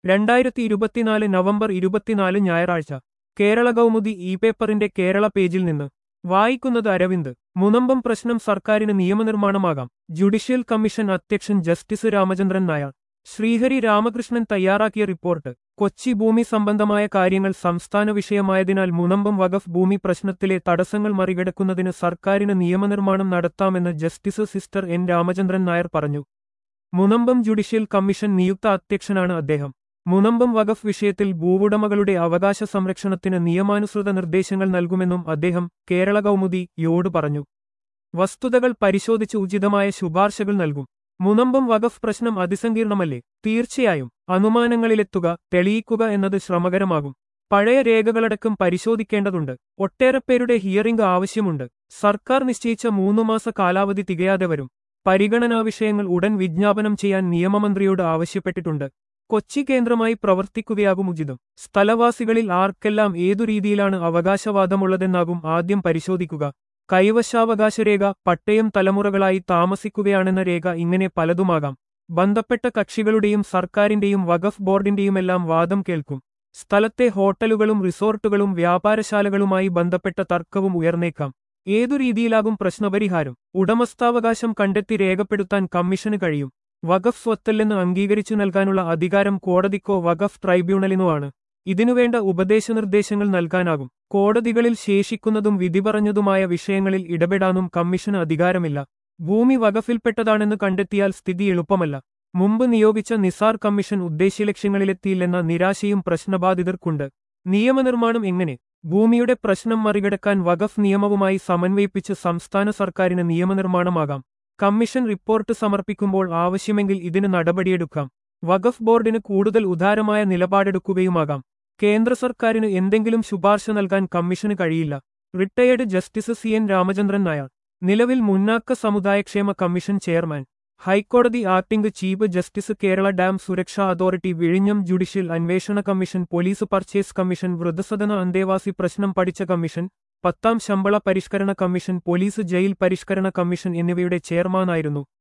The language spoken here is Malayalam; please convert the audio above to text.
രണ്ടായിരത്തി ഇരുപത്തിനാല് നവംബർ ഇരുപത്തിനാല് ഞായറാഴ്ച കേരള കൗമുദി ഇ പേപ്പറിന്റെ കേരള പേജിൽ നിന്ന് വായിക്കുന്നത് അരവിന്ദ് മുനമ്പം പ്രശ്നം സർക്കാരിന് നിയമനിർമ്മാണമാകാം ജുഡീഷ്യൽ കമ്മീഷൻ അധ്യക്ഷൻ ജസ്റ്റിസ് രാമചന്ദ്രൻ നായർ ശ്രീഹരി രാമകൃഷ്ണൻ തയ്യാറാക്കിയ റിപ്പോർട്ട് കൊച്ചി ഭൂമി സംബന്ധമായ കാര്യങ്ങൾ സംസ്ഥാന വിഷയമായതിനാൽ മുനമ്പം വഖഫ് ഭൂമി പ്രശ്നത്തിലെ തടസ്സങ്ങൾ മറികടക്കുന്നതിന് സർക്കാരിന് നിയമനിർമ്മാണം നടത്താമെന്ന് justice sister N Ramachandran Nair പറഞ്ഞു മുനമ്പം ജുഡീഷ്യൽ കമ്മീഷൻ നിയുക്ത അധ്യക്ഷനാണ് അദ്ദേഹം മുനമ്പം വഖഫ് വിഷയത്തിൽ ഭൂവുടമകളുടെ അവകാശ സംരക്ഷണത്തിന് നിയമാനുസൃത നിർദ്ദേശങ്ങൾ നൽകുമെന്നും അദ്ദേഹം കേരള കൗമുദി യോട് പറഞ്ഞു വസ്തുതകൾ പരിശോധിച്ച് ഉചിതമായ ശുപാർശകൾ നൽകും മുനമ്പം വഖഫ് പ്രശ്നം അതിസങ്കീർണമല്ലേ തീർച്ചയായും അനുമാനങ്ങളിലെത്തുക തെളിയിക്കുക എന്നത് ശ്രമകരമാകും പഴയ രേഖകളടക്കം പരിശോധിക്കേണ്ടതുണ്ട് ഒട്ടേറെ പേരുടെ ഹിയറിംഗ് ആവശ്യമുണ്ട് സർക്കാർ നിശ്ചയിച്ച മൂന്നു മാസ കാലാവധി തികയാതെ വരും പരിഗണനാ വിഷയങ്ങൾ ഉടൻ വിജ്ഞാപനം ചെയ്യാൻ നിയമമന്ത്രിയോട് ആവശ്യപ്പെട്ടിട്ടുണ്ട് കൊച്ചി കേന്ദ്രമായി പ്രവർത്തിക്കുകയാകും ഉചിതം സ്ഥലവാസികളിൽ ആർക്കെല്ലാം ഏതു രീതിയിലാണ് അവകാശവാദമുള്ളതെന്നാകും ആദ്യം പരിശോധിക്കുക കൈവശാവകാശ രേഖ പട്ടയം തലമുറകളായി താമസിക്കുകയാണെന്ന രേഖ ഇങ്ങനെ പലതുമാകാം ബന്ധപ്പെട്ട കക്ഷികളുടെയും സർക്കാരിന്റെയും വഖഫ് ബോർഡിന്റെയുമെല്ലാം വാദം കേൾക്കും സ്ഥലത്തെ ഹോട്ടലുകളും റിസോർട്ടുകളും വ്യാപാരശാലകളുമായി ബന്ധപ്പെട്ട തർക്കവും ഉയർന്നേക്കാം ഏതു രീതിയിലാകും പ്രശ്നപരിഹാരം ഉടമസ്ഥാവകാശം കണ്ടെത്തി രേഖപ്പെടുത്താൻ കമ്മീഷന് കഴിയും വഖഫ് സ്വത്തല്ലെന്ന് അംഗീകരിച്ചു നൽകാനുള്ള അധികാരം കോടതിക്കോ വഖഫ് ട്രൈബ്യൂണലിനോ ആണ് ഇതിനുവേണ്ട ഉപദേശനിർദ്ദേശങ്ങൾ നൽകാനാകും കോടതികളിൽ ശേഷിക്കുന്നതും വിധി പറഞ്ഞതുമായ വിഷയങ്ങളിൽ ഇടപെടാനും കമ്മീഷന് അധികാരമില്ല ഭൂമി വകഫിൽപ്പെട്ടതാണെന്ന് കണ്ടെത്തിയാൽ സ്ഥിതി എളുപ്പമല്ല മുമ്പ് നിയോഗിച്ച നിസാർ കമ്മീഷൻ ഉദ്ദേശ്യലക്ഷ്യങ്ങളിലെത്തിയില്ലെന്ന നിരാശയും പ്രശ്നബാധിതർക്കുണ്ട് നിയമനിർമ്മാണം എങ്ങനെ ഭൂമിയുടെ പ്രശ്നം മറികടക്കാൻ വഖഫ് നിയമവുമായി സമന്വയിപ്പിച്ച് സംസ്ഥാന സർക്കാരിന് നിയമനിർമ്മാണമാകാം കമ്മീഷൻ റിപ്പോർട്ട് സമർപ്പിക്കുമ്പോൾ ആവശ്യമെങ്കിൽ ഇതിന് നടപടിയെടുക്കാം വഖഫ് ബോർഡിന് കൂടുതൽ ഉദാരമായ നിലപാടെടുക്കുകയുമാകാം കേന്ദ്ര സർക്കാരിന് എന്തെങ്കിലും ശുപാർശ നൽകാൻ കമ്മീഷന് കഴിയില്ല retired justice C N Ramachandran Nair നിലവിൽ മുന്നാക്ക സമുദായക്ഷേമ കമ്മീഷൻ ചെയർമാൻ ഹൈക്കോടതി acting chief justice Kerala dam സുരക്ഷാ അതോറിറ്റി വിഴിഞ്ഞം ജുഡീഷ്യൽ അന്വേഷണ കമ്മീഷൻ പോലീസ് പർച്ചേസ് കമ്മീഷൻ വൃദ്ധസദന അന്തേവാസി പ്രശ്നം പഠിച്ച കമ്മീഷൻ പത്താം ശമ്പള പരിഷ്കരണ കമ്മീഷൻ പോലീസ് ജയിൽ പരിഷ്കരണ കമ്മീഷൻ എന്നിവയുടെ ചെയർമാനായിരുന്നു